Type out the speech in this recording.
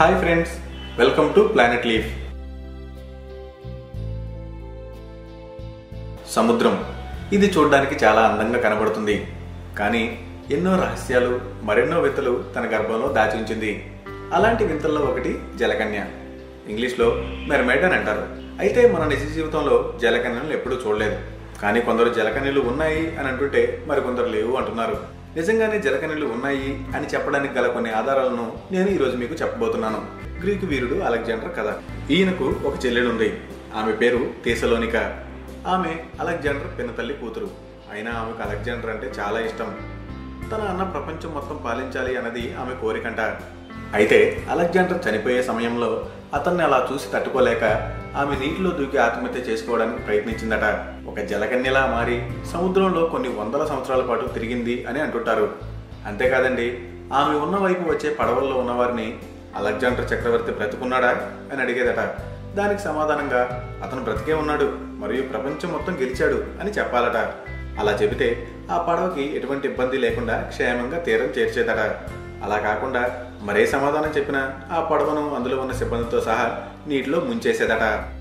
hi friends welcome to planet leaf సముద్రం ఇది చూడడానికి చాలా అందంగా కనబడుతుంది కానీ ఎన్నో రహస్యాలు మరెన్నో వింతలు తన గర్భంలో దాచి ఉంచింది అలాంటి వింతల్లో ఒకటి జలకన్య ఇంగ్లీష్లో మెర్మైడ్ అని అంటారు అయితే మన నిజ జీవితంలో జలకన్యలు ఎప్పుడూ చూడలేదు కానీ కొందరు జలకన్యలు ఉన్నాయి అని అంటుంటే మరికొందరు లేవు అంటున్నారు నిజంగానే జలకన్యలు ఉన్నాయి అని చెప్పడానికి గల కొన్ని ఆధారాలను నేను ఈరోజు మీకు చెప్పబోతున్నాను గ్రీకు వీరుడు అలెగ్జాండర్ కథ ఈయనకు ఒక చెల్లెలుంది ఆమె పేరు తీసలోనిక ఆమె అలెగ్జాండర్ పినతల్లి కూతురు అయినా ఆమెకు అలెగ్జాండర్ అంటే చాలా ఇష్టం తన అన్న ప్రపంచం మొత్తం పాలించాలి అన్నది ఆమె కోరికంట అయితే అలెగ్జాండర్ చనిపోయే సమయంలో అతన్ని అలా చూసి తట్టుకోలేక ఆమె నీటిలో దూకి ఆత్మహత్య చేసుకోవడానికి ప్రయత్నించిందట ఒక జలకన్యలా మారి సముద్రంలో కొన్ని వందల సంవత్సరాల పాటు తిరిగింది అని అంటుంటారు అంతేకాదండి ఆమె ఉన్న వైపు వచ్చే పడవల్లో ఉన్నవారిని అలెగ్జాండర్ చక్రవర్తి బ్రతుకున్నాడా అని అడిగేదట దానికి సమాధానంగా అతను బ్రతికే ఉన్నాడు మరియు ప్రపంచం మొత్తం గెలిచాడు అని చెప్పాలట అలా చెబితే ఆ పడవకి ఎటువంటి ఇబ్బంది లేకుండా క్షేమంగా తీరం చేర్చేదట అలా కాకుండా మరే సమాధానం చెప్పినా ఆ పడవను అందులో ఉన్న సిబ్బందితో సహా నీటిలో ముంచేసేదట